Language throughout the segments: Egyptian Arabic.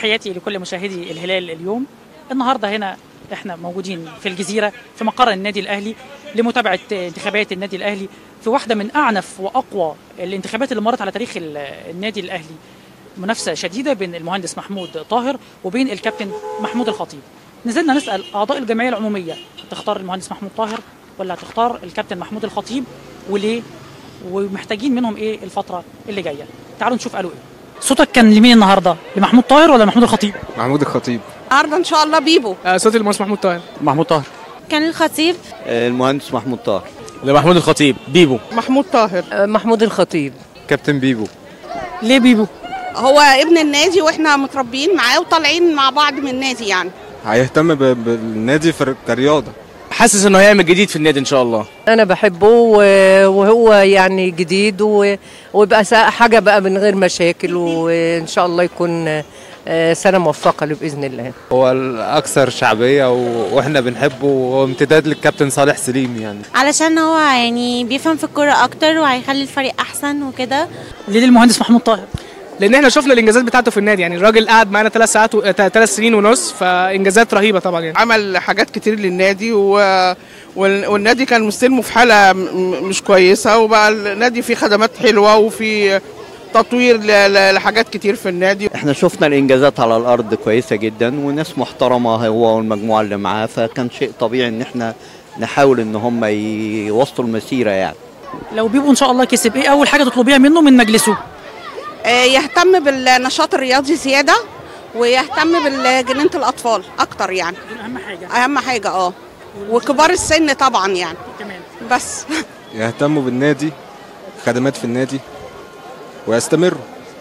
تحياتي لكل مشاهدي الهلال اليوم النهارده هنا احنا موجودين في الجزيره في مقر النادي الاهلي لمتابعه انتخابات النادي الاهلي في واحده من اعنف واقوى الانتخابات اللي مرت على تاريخ ال- النادي الاهلي منافسه شديده بين المهندس محمود طاهر وبين الكابتن محمود الخطيب نزلنا نسال اعضاء الجمعيه العموميه تختار المهندس محمود طاهر ولا هتختار الكابتن محمود الخطيب وليه ومحتاجين منهم ايه الفتره اللي جايه تعالوا نشوف قالوا ايه صوتك كان لمين النهارده لمحمود طاهر ولا محمود الخطيب محمود الخطيب النهارده ان شاء الله بيبو صوتي المهندس محمود طاهر محمود طاهر كان الخطيب المهندس محمود طاهر لمحمود الخطيب بيبو محمود طاهر محمود الخطيب كابتن بيبو ليه بيبو هو ابن النادي واحنا متربيين معاه وطالعين مع بعض من النادي يعني هيهتم ب- بالنادي في كرياضه حاسس انه هيعمل جديد في النادي ان شاء الله انا بحبه و- وهو يعني جديد و- ويبقى سا- حاجه بقى من غير مشاكل وان شاء الله يكون آه، سنه موفقه له باذن الله هو الأكثر شعبية و- وإحنا بنحبه وامتداد للكابتن صالح سليم يعني علشان هو يعني بيفهم في الكورة أكتر وهيخلي الفريق أحسن وكده ليه للمهندس محمود طاهر لان احنا شفنا الانجازات بتاعته في النادي يعني الراجل قعد معانا ثلاث ساعات و... ثلاث سنين ونص فانجازات رهيبه طبعا يعني عمل حاجات كتير للنادي و... وال- والنادي كان مستلمه في حاله م- م- مش كويسه وبقى النادي فيه خدمات حلوه وفي تطوير ل... ل- لحاجات كتير في النادي احنا شفنا الانجازات على الارض كويسه جدا وناس محترمه هو والمجموعه اللي معاه فكان شيء طبيعي ان احنا نحاول ان هم يوصلوا المسيره يعني لو بيبو ان شاء الله كسب ايه اول حاجه تطلبيها منه من مجلسه آه، يهتم بالنشاط الرياضي زياده ويهتم بجنينه الاطفال اكتر يعني اهم حاجه اهم حاجه اه وكبار السن طبعا يعني كمان بس يهتموا بالنادي خدمات في النادي ويستمروا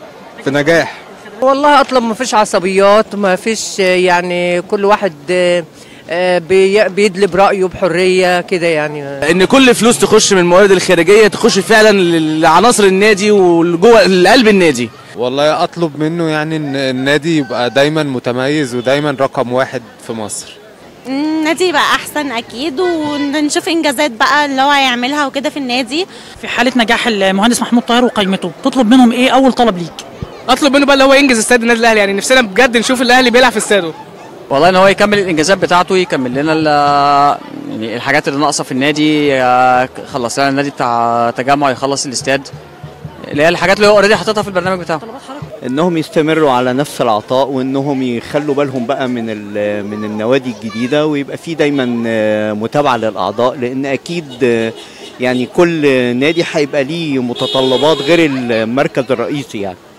في نجاح والله اطلب ما فيش عصبيات ما فيش آه، يعني كل واحد آه، آه، بي- بيدلب رايه بحريه كده يعني ان كل فلوس تخش من الموارد الخارجيه تخش فعلا لعناصر النادي وجوه لقلب النادي والله أطلب منه يعني إن النادي يبقى دايما متميز ودايما رقم واحد في مصر النادي يبقى أحسن أكيد ونشوف إنجازات بقى اللي هو هيعملها وكده في النادي في حاله نجاح المهندس محمود طاهر وقائمته تطلب منهم ايه اول طلب ليك اطلب منه بقى اللي هو ينجز استاد النادي الاهلي يعني نفسنا بجد نشوف الاهلي بيلعب في استاده والله ان هو يكمل الانجازات بتاعته يكمل لنا ال- يعني الحاجات اللي ناقصه في النادي آه، خلص لنا النادي بتاع تجمع يخلص الاستاد اللي هي الحاجات اللي هو اوريدي حاططها في البرنامج بتاعه انهم يستمروا على نفس العطاء وانهم يخلوا بالهم بقى من ال- من النوادي الجديده ويبقى في دايما آه، متابعه للاعضاء لان اكيد آه، يعني كل نادي هيبقى ليه متطلبات غير المركز الرئيسي يعني